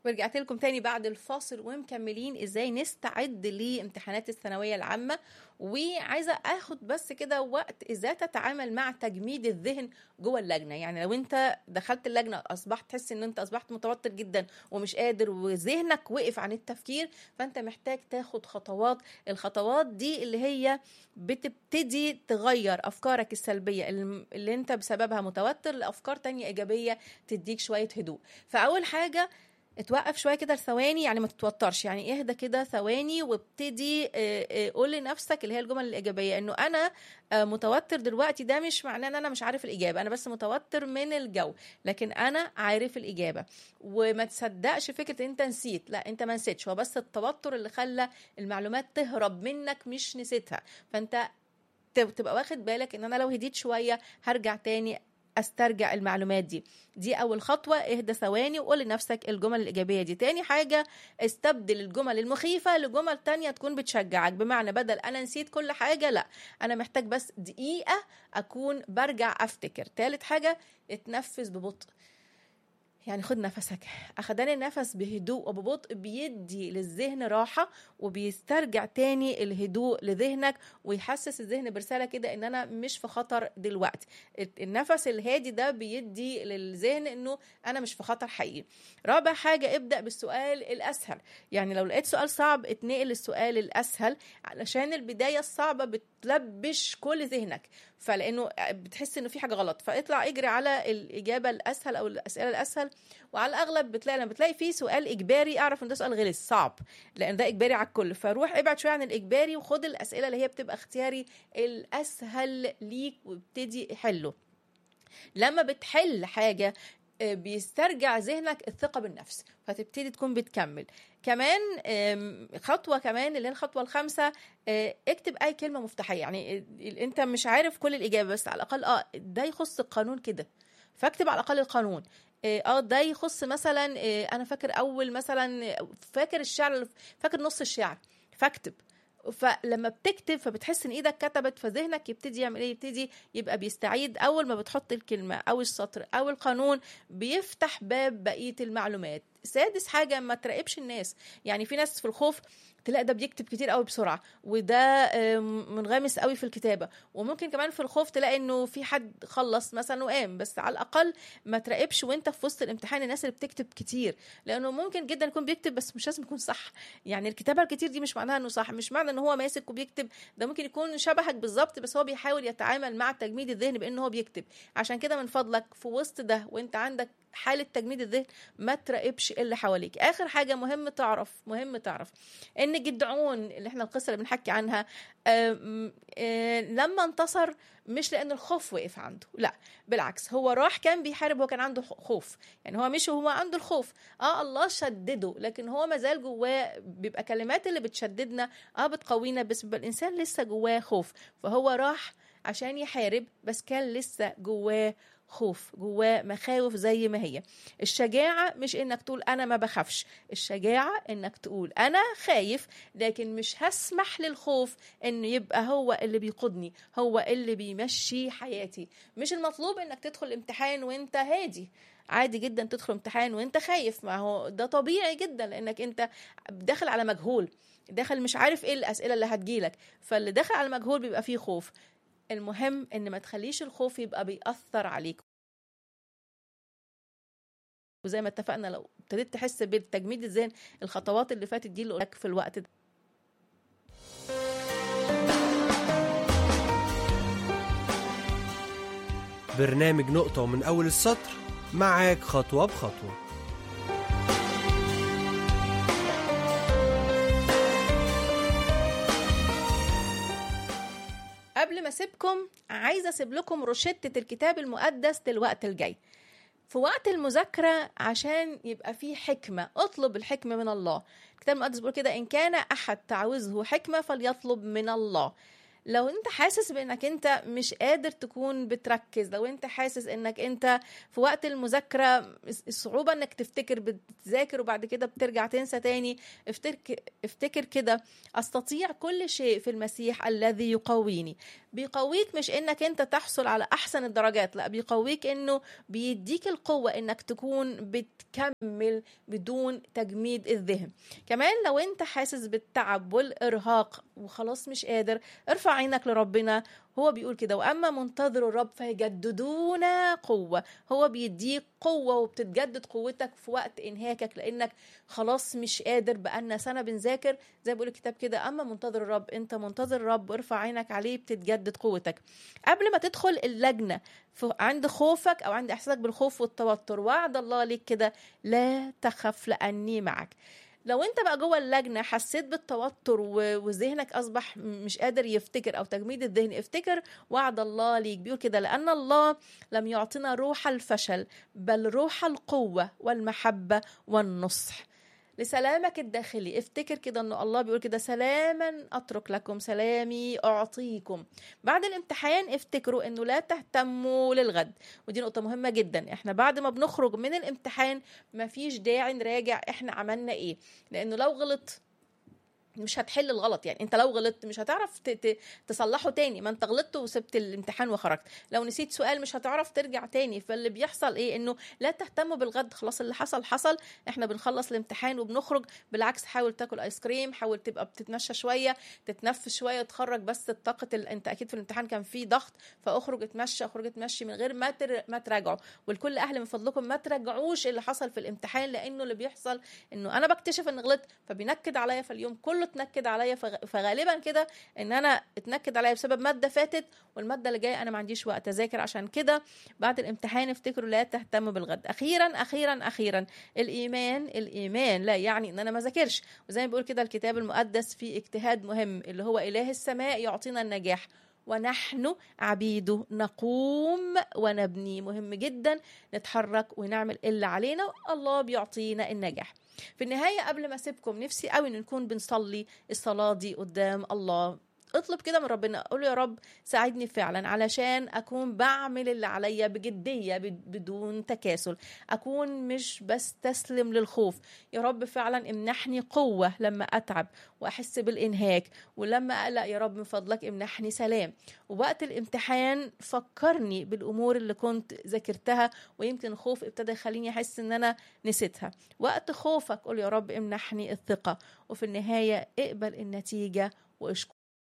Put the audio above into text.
ورجعت لكم تاني بعد الفاصل ومكملين ازاي نستعد لامتحانات الثانويه العامه وعايزه اخد بس كده وقت ازاي تتعامل مع تجميد الذهن جوه اللجنه يعني لو انت دخلت اللجنه اصبحت تحس ان انت اصبحت متوتر جدا ومش قادر وذهنك وقف عن التفكير فانت محتاج تاخد خطوات الخطوات دي اللي هي بتبتدي تغير افكارك السلبيه اللي انت بسببها متوتر لافكار تانية ايجابيه تديك شويه هدوء فاول حاجه اتوقف شويه كده ثواني يعني ما تتوترش يعني اهدى كده ثواني وابتدي قول لنفسك اللي هي الجمل الايجابيه انه انا متوتر دلوقتي ده مش معناه ان انا مش عارف الاجابه انا بس متوتر من الجو لكن انا عارف الاجابه وما تصدقش فكره انت نسيت لا انت ما نسيتش هو بس التوتر اللي خلى المعلومات تهرب منك مش نسيتها فانت تبقى واخد بالك ان انا لو هديت شويه هرجع تاني استرجع المعلومات دي دي اول خطوه اهدى ثواني وقول لنفسك الجمل الايجابيه دي تاني حاجه استبدل الجمل المخيفه لجمل تانية تكون بتشجعك بمعنى بدل انا نسيت كل حاجه لا انا محتاج بس دقيقه اكون برجع افتكر تالت حاجه اتنفس ببطء يعني خد نفسك اخدان النفس بهدوء وببطء بيدي للذهن راحه وبيسترجع تاني الهدوء لذهنك ويحسس الذهن برساله كده ان انا مش في خطر دلوقتي النفس الهادي ده بيدي للذهن انه انا مش في خطر حقيقي رابع حاجه ابدا بالسؤال الاسهل يعني لو لقيت سؤال صعب اتنقل للسؤال الاسهل علشان البدايه الصعبه بتلبش كل ذهنك فلانه بتحس انه في حاجه غلط فاطلع اجري على الاجابه الاسهل او الاسئله الاسهل وعلى الاغلب بتلاقي لما بتلاقي فيه سؤال اجباري اعرف ان ده سؤال غلس صعب لان ده اجباري على الكل فروح ابعد شويه عن الاجباري وخد الاسئله اللي هي بتبقى اختياري الاسهل ليك وابتدي حله لما بتحل حاجه بيسترجع ذهنك الثقه بالنفس فتبتدي تكون بتكمل كمان خطوه كمان اللي هي الخطوه الخامسه اكتب اي كلمه مفتاحيه يعني انت مش عارف كل الاجابه بس على الاقل اه ده يخص القانون كده فاكتب على الاقل القانون اه ده يخص مثلا انا فاكر اول مثلا فاكر الشعر فاكر نص الشعر فاكتب فلما بتكتب فبتحس ان ايدك كتبت فذهنك يبتدي يعمل ايه يبتدي يبقى بيستعيد اول ما بتحط الكلمه او السطر او القانون بيفتح باب بقيه المعلومات سادس حاجه ما تراقبش الناس يعني في ناس في الخوف تلاقي ده بيكتب كتير قوي بسرعه وده منغمس قوي في الكتابه وممكن كمان في الخوف تلاقي انه في حد خلص مثلا وقام بس على الاقل ما تراقبش وانت في وسط الامتحان الناس اللي بتكتب كتير لانه ممكن جدا يكون بيكتب بس مش لازم يكون صح يعني الكتابه الكتير دي مش معناها انه صح مش معنى ان هو ماسك وبيكتب ده ممكن يكون شبهك بالظبط بس هو بيحاول يتعامل مع تجميد الذهن بان هو بيكتب عشان كده من فضلك في وسط ده وانت عندك حالة تجميد الذهن ما تراقبش اللي حواليك آخر حاجة مهم تعرف مهم تعرف إن جدعون اللي احنا القصة اللي بنحكي عنها آم آم لما انتصر مش لأن الخوف وقف عنده لا بالعكس هو راح كان بيحارب هو كان عنده خوف يعني هو مش هو عنده الخوف اه الله شدده لكن هو مازال جواه بيبقى كلمات اللي بتشددنا اه بتقوينا بس بيبقى الإنسان لسه جواه خوف فهو راح عشان يحارب بس كان لسه جواه خوف جواه مخاوف زي ما هي الشجاعة مش انك تقول انا ما بخافش الشجاعة انك تقول انا خايف لكن مش هسمح للخوف انه يبقى هو اللي بيقودني هو اللي بيمشي حياتي مش المطلوب انك تدخل الامتحان وانت هادي عادي جدا تدخل امتحان وانت خايف ما هو ده طبيعي جدا لانك انت داخل على مجهول داخل مش عارف ايه الاسئله اللي هتجيلك فاللي داخل على مجهول بيبقى فيه خوف المهم ان ما تخليش الخوف يبقى بيأثر عليك وزي ما اتفقنا لو ابتديت تحس بالتجميد الذهن الخطوات اللي فاتت دي اللي لك في الوقت ده برنامج نقطة ومن أول السطر معاك خطوة بخطوة قبل ما اسيبكم عايزه اسيب لكم روشته الكتاب المقدس للوقت الجاي في وقت المذاكرة عشان يبقى فيه حكمة اطلب الحكمة من الله الكتاب المقدس بيقول كده إن كان أحد تعوزه حكمة فليطلب من الله لو انت حاسس بانك انت مش قادر تكون بتركز لو انت حاسس انك انت في وقت المذاكره الصعوبه انك تفتكر بتذاكر وبعد كده بترجع تنسى تاني افتكر افتكر كده استطيع كل شيء في المسيح الذي يقويني بيقويك مش انك انت تحصل على احسن الدرجات لا بيقويك انه بيديك القوه انك تكون بتكمل بدون تجميد الذهن كمان لو انت حاسس بالتعب والارهاق وخلاص مش قادر ارفع عينك لربنا هو بيقول كده واما منتظر الرب فيجددون قوه هو بيديك قوه وبتتجدد قوتك في وقت انهاكك لانك خلاص مش قادر بقالنا سنه بنذاكر زي ما بيقول الكتاب كده اما منتظر الرب انت منتظر الرب ارفع عينك عليه بتتجدد قوتك قبل ما تدخل اللجنه عند خوفك او عند احساسك بالخوف والتوتر وعد الله ليك كده لا تخف لاني معك لو انت بقى جوه اللجنه حسيت بالتوتر وذهنك اصبح مش قادر يفتكر او تجميد الذهن افتكر وعد الله ليك بيقول كده لان الله لم يعطينا روح الفشل بل روح القوه والمحبه والنصح لسلامك الداخلي افتكر كده ان الله بيقول كده سلاما اترك لكم سلامي اعطيكم بعد الامتحان افتكروا انه لا تهتموا للغد ودي نقطه مهمه جدا احنا بعد ما بنخرج من الامتحان مفيش داعي نراجع احنا عملنا ايه لانه لو غلط مش هتحل الغلط يعني انت لو غلطت مش هتعرف تصلحه تاني ما انت غلطت وسبت الامتحان وخرجت لو نسيت سؤال مش هتعرف ترجع تاني فاللي بيحصل ايه انه لا تهتموا بالغد خلاص اللي حصل حصل احنا بنخلص الامتحان وبنخرج بالعكس حاول تاكل ايس كريم حاول تبقى بتتمشى شويه تتنفس شويه تخرج بس الطاقه ال... انت اكيد في الامتحان كان في ضغط فاخرج اتمشى اخرج اتمشي من غير ما تر... ما تراجعوا والكل اهل من فضلكم ما تراجعوش اللي حصل في الامتحان لانه اللي بيحصل انه انا بكتشف ان غلطت فبينكد عليا فاليوم كله اتنكد عليا فغالبا كده ان انا اتنكد عليا بسبب ماده فاتت والماده اللي جايه انا ما عنديش وقت اذاكر عشان كده بعد الامتحان افتكروا لا تهتموا بالغد اخيرا اخيرا اخيرا الايمان الايمان لا يعني ان انا ما ذاكرش وزي ما بيقول كده الكتاب المقدس في اجتهاد مهم اللي هو اله السماء يعطينا النجاح ونحن عبيده نقوم ونبني مهم جدا نتحرك ونعمل اللي علينا الله بيعطينا النجاح في النهاية قبل ما أسيبكم نفسي قوي نكون بنصلي الصلاة دي قدام الله اطلب كده من ربنا قول له يا رب ساعدني فعلا علشان اكون بعمل اللي عليا بجديه بدون تكاسل اكون مش بستسلم للخوف يا رب فعلا امنحني قوه لما اتعب واحس بالانهاك ولما اقلق يا رب من فضلك امنحني سلام ووقت الامتحان فكرني بالامور اللي كنت ذاكرتها ويمكن الخوف ابتدى يخليني احس ان انا نسيتها وقت خوفك قول يا رب امنحني الثقه وفي النهايه اقبل النتيجه واشكر